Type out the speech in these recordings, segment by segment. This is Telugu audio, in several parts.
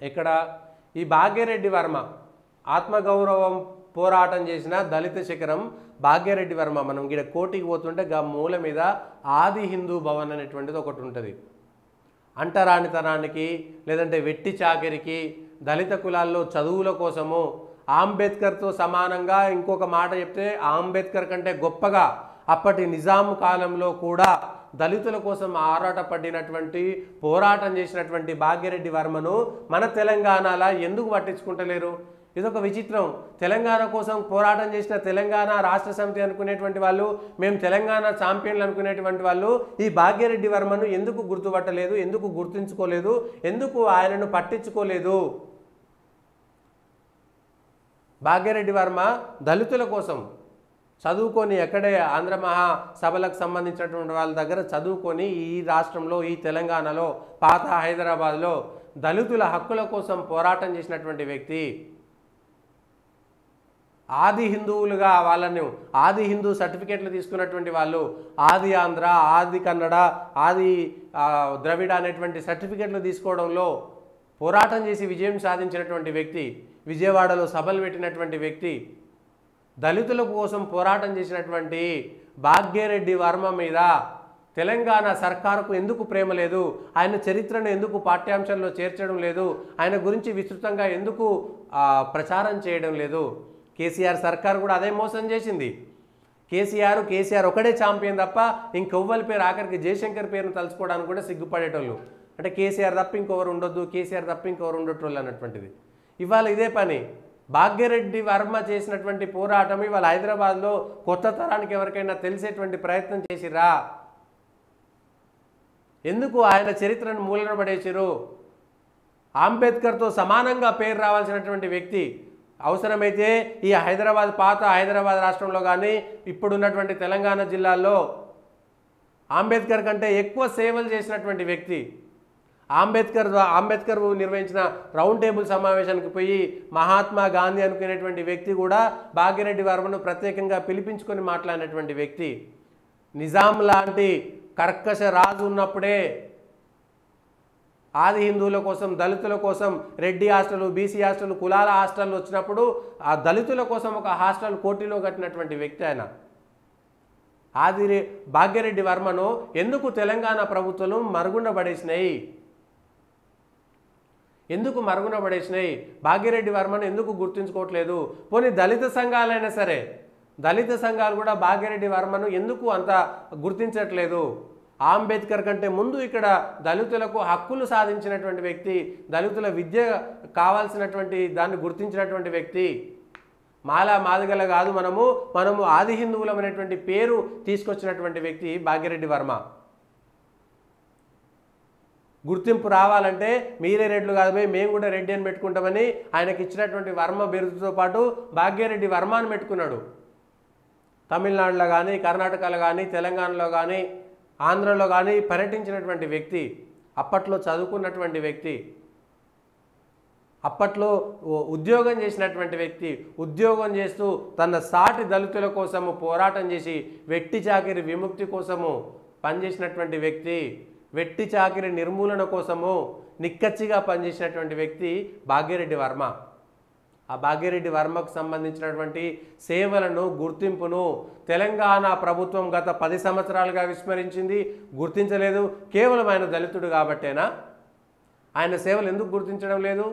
ఇక్కడ ఈ భాగ్యరెడ్డి వర్మ ఆత్మగౌరవం పోరాటం చేసిన దళిత శిఖరం భాగ్యరెడ్డి వర్మ మనం ఇక్కడ కోటికి పోతుంటే గా మూల మీద ఆది హిందూ భవన్ అనేటువంటిది ఒకటి ఉంటుంది అంటరానితనానికి లేదంటే వెట్టి చాకిరికి దళిత కులాల్లో చదువుల కోసము అంబేద్కర్తో సమానంగా ఇంకొక మాట చెప్తే అంబేద్కర్ కంటే గొప్పగా అప్పటి నిజాం కాలంలో కూడా దళితుల కోసం ఆరాటపడినటువంటి పోరాటం చేసినటువంటి భాగ్యరెడ్డి వర్మను మన తెలంగాణలో ఎందుకు పట్టించుకుంటలేరు ఇదొక విచిత్రం తెలంగాణ కోసం పోరాటం చేసిన తెలంగాణ రాష్ట్ర సమితి అనుకునేటువంటి వాళ్ళు మేము తెలంగాణ ఛాంపియన్లు అనుకునేటువంటి వాళ్ళు ఈ భాగ్యరెడ్డి వర్మను ఎందుకు గుర్తుపట్టలేదు ఎందుకు గుర్తుంచుకోలేదు ఎందుకు ఆయనను పట్టించుకోలేదు భాగ్యరెడ్డి వర్మ దళితుల కోసం చదువుకొని ఎక్కడే ఆంధ్ర మహాసభలకు సంబంధించినటువంటి వాళ్ళ దగ్గర చదువుకొని ఈ రాష్ట్రంలో ఈ తెలంగాణలో పాత హైదరాబాద్లో దళితుల హక్కుల కోసం పోరాటం చేసినటువంటి వ్యక్తి ఆది హిందువులుగా వాళ్ళని ఆది హిందూ సర్టిఫికేట్లు తీసుకున్నటువంటి వాళ్ళు ఆది ఆంధ్ర ఆది కన్నడ ఆది ఆ, ద్రవిడ అనేటువంటి సర్టిఫికేట్లు తీసుకోవడంలో పోరాటం చేసి విజయం సాధించినటువంటి వ్యక్తి విజయవాడలో సభలు పెట్టినటువంటి వ్యక్తి దళితుల కోసం పోరాటం చేసినటువంటి భాగ్యరెడ్డి వర్మ మీద తెలంగాణ సర్కారుకు ఎందుకు ప్రేమ లేదు ఆయన చరిత్రను ఎందుకు పాఠ్యాంశాల్లో చేర్చడం లేదు ఆయన గురించి విస్తృతంగా ఎందుకు ఆ, ప్రచారం చేయడం లేదు కేసీఆర్ సర్కార్ కూడా అదే మోసం చేసింది కేసీఆర్ కేసీఆర్ ఒకడే ఛాంపియన్ తప్ప ఇంకొవ్వరి పేరు ఆఖరికి జయశంకర్ పేరును తలుచుకోవడానికి కూడా సిగ్గుపడేటోళ్ళు అంటే కేసీఆర్ తప్ప ఇంకొవరు ఉండొద్దు కేసీఆర్ తప్ప ఇంకొవరు ఉండేటోళ్ళు అన్నటువంటిది ఇవాళ ఇదే పని భాగ్యరెడ్డి వర్మ చేసినటువంటి పోరాటం ఇవాళ హైదరాబాద్లో కొత్త తరానికి ఎవరికైనా తెలిసేటువంటి ప్రయత్నం చేసిరా ఎందుకు ఆయన చరిత్రను మూలన పడేసిరు అంబేద్కర్తో సమానంగా పేరు రావాల్సినటువంటి వ్యక్తి అవసరమైతే ఈ హైదరాబాద్ పాత హైదరాబాద్ రాష్ట్రంలో కానీ ఇప్పుడున్నటువంటి తెలంగాణ జిల్లాల్లో అంబేద్కర్ కంటే ఎక్కువ సేవలు చేసినటువంటి వ్యక్తి అంబేద్కర్ ద్వా- అంబేద్కర్ నిర్వహించిన రౌండ్ టేబుల్ సమావేశానికి పోయి మహాత్మా గాంధీ అనుకునేటువంటి వ్యక్తి కూడా భాగ్యరెడ్డి వర్మను ప్రత్యేకంగా పిలిపించుకొని మాట్లాడినటువంటి వ్యక్తి నిజాం లాంటి కర్కశ రాజు ఉన్నప్పుడే ఆది హిందువుల కోసం దళితుల కోసం రెడ్డి హాస్టల్ బీసీ హాస్టల్ కులాల హాస్టల్ వచ్చినప్పుడు ఆ దళితుల కోసం ఒక హాస్టల్ కోటిలో కట్టినటువంటి వ్యక్తి ఆయన ఆది రె- భాగ్యరెడ్డి వర్మను ఎందుకు తెలంగాణ ప్రభుత్వం మరుగున పడేసినాయి ఎందుకు మరుగున పడేసినాయి భాగ్యరెడ్డి వర్మను ఎందుకు గుర్తుంచుకోవట్లేదు పోనీ దళిత సంఘాలైనా సరే దళిత సంఘాలు కూడా భాగ్యరెడ్డి వర్మను ఎందుకు అంత గుర్తించట్లేదు అంబేద్కర్ కంటే ముందు ఇక్కడ దళితులకు హక్కులు సాధించినటువంటి వ్యక్తి దళితుల విద్య కావాల్సినటువంటి దాన్ని గుర్తించినటువంటి వ్యక్తి మాలా మాదిగల కాదు మనము మనము ఆది హిందువులం అనేటువంటి పేరు తీసుకొచ్చినటువంటి వ్యక్తి భాగ్యరెడ్డి వర్మ గుర్తింపు రావాలంటే మీరే రెడ్లు కాదు భయ్, మేము కూడా రెడ్డి అని పెట్టుకుంటామని ఆయనకి ఇచ్చినటువంటి వర్మ బిరుదుతో పాటు భాగ్యరెడ్డి వర్మ అని పెట్టుకున్నాడు తమిళనాడులో కానీ కర్ణాటకలో కానీ తెలంగాణలో కానీ ఆంధ్రలో కానీ పర్యటించినటువంటి వ్యక్తి అప్పట్లో చదువుకున్నటువంటి వ్యక్తి అప్పట్లో ఓ- ఉద్యోగం చేసినటువంటి వ్యక్తి ఉద్యోగం చేస్తూ తన సాటి దళితుల కోసము పోరాటం చేసి వెట్టి చాకిరి విముక్తి కోసము పనిచేసినటువంటి వ్యక్తి వెట్టి చాకిరి నిర్మూలన కోసము నిక్కచ్చిగా పనిచేసినటువంటి వ్యక్తి భాగ్యరెడ్డి వర్మ ఆ భాగ్యరెడ్డి వర్మకు సంబంధించినటువంటి సేవలను గుర్తింపును తెలంగాణ ప్రభుత్వం గత పది సంవత్సరాలుగా విస్మరించింది గుర్తించలేదు కేవలం ఆయన దళితుడు కాబట్టేనా ఆయన సేవలు ఎందుకు గుర్తించడం లేదు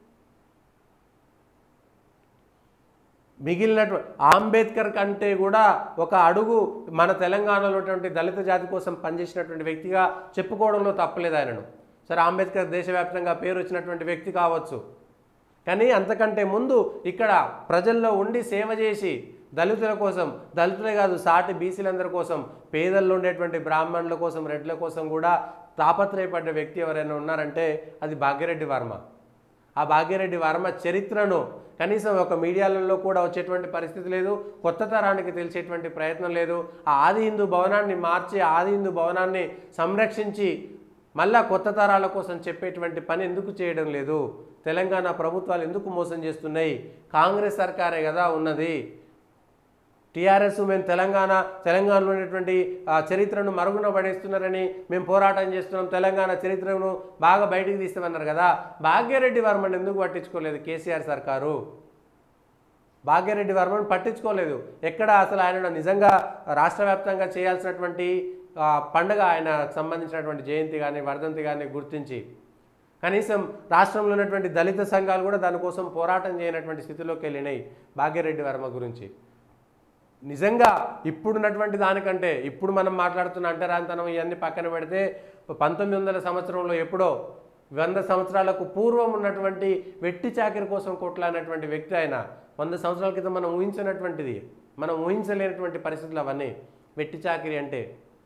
మిగిలినటు అంబేద్కర్ కంటే కూడా ఒక అడుగు మన తెలంగాణలో ఉన్నటువంటి దళిత జాతి కోసం పనిచేసినటువంటి వ్యక్తిగా చెప్పుకోవడంలో తప్పలేదు ఆయనను సరే అంబేద్కర్ దేశవ్యాప్తంగా పేరు వచ్చినటువంటి వ్యక్తి కావచ్చు కానీ అంతకంటే ముందు ఇక్కడ ప్రజల్లో ఉండి సేవ చేసి దళితుల కోసం దళితులే కాదు సాటి బీసీలందరి కోసం పేదల్లో ఉండేటువంటి బ్రాహ్మణుల కోసం రెడ్ల కోసం కూడా తాపత్రయపడ్డ వ్యక్తి ఎవరైనా ఉన్నారంటే అది భాగ్యరెడ్డి వర్మ ఆ భాగ్యరెడ్డి వర్మ చరిత్రను కనీసం ఒక మీడియాలలో కూడా వచ్చేటువంటి పరిస్థితి లేదు కొత్త తరానికి తెలిసేటువంటి ప్రయత్నం లేదు ఆ ఆది హిందూ భవనాన్ని మార్చి ఆది హిందూ భవనాన్ని సంరక్షించి మళ్ళా కొత్త తరాల కోసం చెప్పేటువంటి పని ఎందుకు చేయడం లేదు తెలంగాణ ప్రభుత్వాలు ఎందుకు మోసం చేస్తున్నాయి కాంగ్రెస్ సర్కారే కదా ఉన్నది టీఆర్ఎస్ మేము తెలంగాణ తెలంగాణలో ఉన్నటువంటి ఆ, చరిత్రను మరుగున పడేస్తున్నారని మేము పోరాటం చేస్తున్నాం తెలంగాణ చరిత్రను బాగా బయటికి తీస్తామన్నారు కదా భాగ్యరెడ్డి వర్మని ఎందుకు పట్టించుకోలేదు కేసీఆర్ సర్కారు భాగ్యరెడ్డి వర్మను పట్టించుకోలేదు ఎక్కడ అసలు ఆయన నిజంగా రాష్ట్ర వ్యాప్తంగా చేయాల్సినటువంటి ఆ, పండగ ఆయన సంబంధించినటువంటి జయంతి కానీ వర్ధంతి కానీ గుర్తించి కనీసం రాష్ట్రంలో ఉన్నటువంటి దళిత సంఘాలు కూడా దానికోసం పోరాటం చేయనటువంటి స్థితిలోకి వెళ్ళినాయి భాగ్యరెడ్డి వర్మ గురించి నిజంగా ఇప్పుడున్నటువంటి దానికంటే ఇప్పుడు మనం మాట్లాడుతున్న అంటరాంతనం ఇవన్నీ పక్కన పెడితే పంతొమ్మిది వందల సంవత్సరంలో ఎప్పుడో వంద సంవత్సరాలకు పూర్వం ఉన్నటువంటి వెట్టి చాకిరి కోసం కొట్లాడినటువంటి వ్యక్తి ఆయన వంద సంవత్సరాల క్రితం మనం ఊహించినటువంటిది మనం ఊహించలేనటువంటి పరిస్థితులు అవన్నీ వెట్టి చాకిరి అంటే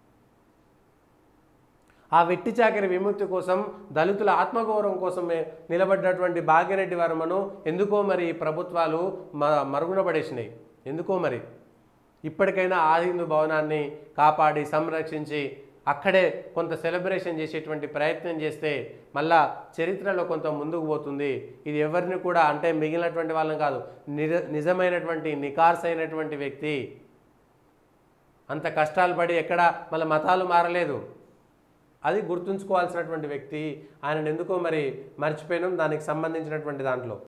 ఆ వెట్టి చాకరి విముక్తి కోసం దళితుల ఆత్మగౌరవం కోసమే నిలబడ్డటువంటి భాగ్యరెడ్డి వర్మను ఎందుకో మరి ఈ ప్రభుత్వాలు మ మరుగున పడేసినాయి ఎందుకో మరి ఇప్పటికైనా ఆ హిందూ భవనాన్ని కాపాడి సంరక్షించి అక్కడే కొంత సెలబ్రేషన్ చేసేటువంటి ప్రయత్నం చేస్తే మళ్ళా చరిత్రలో కొంత ముందుకు పోతుంది ఇది ఎవరిని కూడా అంటే మిగిలినటువంటి వాళ్ళని కాదు నిజ నిజమైనటువంటి నికార్సైనటువంటి వ్యక్తి అంత కష్టాలు పడి ఎక్కడ మళ్ళీ మతాలు మారలేదు అది గుర్తుంచుకోవాల్సినటువంటి వ్యక్తి ఆయన ఎందుకో మరి మర్చిపోయినాం దానికి సంబంధించినటువంటి దాంట్లో